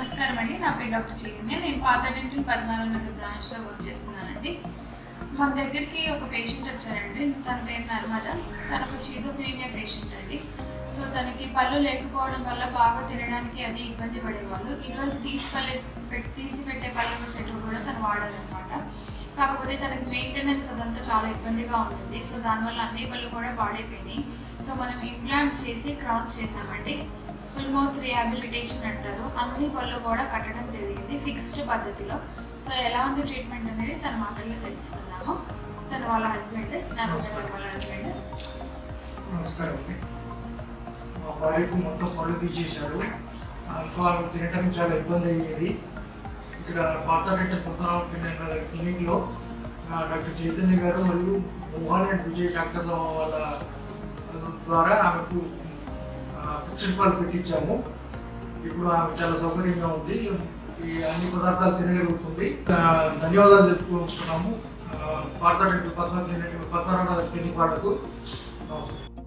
నమస్కారం అండి నా పేరు డాక్టర్ చైతన్య నేను పాత డెంటల్ పద్మారావు నగర్ బ్రాంచ్లో వర్క్ చేస్తున్నానండి మన దగ్గరికి ఒక పేషెంట్ వచ్చారండి తన పేరు నర్మద తనకు షీజోఫ్రీనియా పేషెంట్ అండి సో తనకి పళ్ళు లేకపోవడం వల్ల బాగా తినడానికి అది ఇబ్బంది పడేవాళ్ళు ఇదివరకు తీసి పల్లె పెట్- తీసి పెట్టే పళ్ళు సెట్ కూడా తను వాడాలన్నమాట కాకపోతే తనకి మెయింటెనెన్స్ అదంతా చాలా ఇబ్బందిగా ఉంటుంది సో దానివల్ల అన్ని పళ్ళు కూడా పాడైపోయినాయి సో మనం ఇంప్లాంట్స్ చేసి క్రౌన్స్ చేసామండి ఫుల్ మౌత్ రిహాబిలిటేషన్ అంటారు అన్ని పళ్ళు కూడా కట్టడం జరిగింది ఫిక్స్డ్ పద్ధతిలో సో ఎలా ఉంది ట్రీట్మెంట్ అనేది తన మాటల్లో తెలుసుకుందాము తన వాళ్ళ హస్బెండ్ నర్మద గారు వాళ్ళ హస్బెండ్ నమస్కారం అండి మా భార్యకు మొత్తం పళ్ళు తీసేశారు ఆల్కహాల్ తినడానికి చాలా ఇబ్బంది అయ్యేది ఇక్కడ పాత డెంటల్ పద్మనాభ క్లినిక్లో ఆ, డాక్టర్ చైతన్య గారు మరియు మోహన్ అండ్ విజయ్ డాక్టర్ల వాళ్ళ ద్వారా ఆమెకు ఫిక్స్డ్ పళ్ళు పెట్టించాము ఇప్పుడు ఆమె చాలా సౌకర్యంగా ఉంది ఈ అన్ని పదార్థాలు తినగలుగుతుంది ఆ, ధన్యవాదాలు చెప్పుకుంటున్నాము ఆ, పాత dental Padma clinic Padmanabha clinic వాళ్ళకు నమస్కారం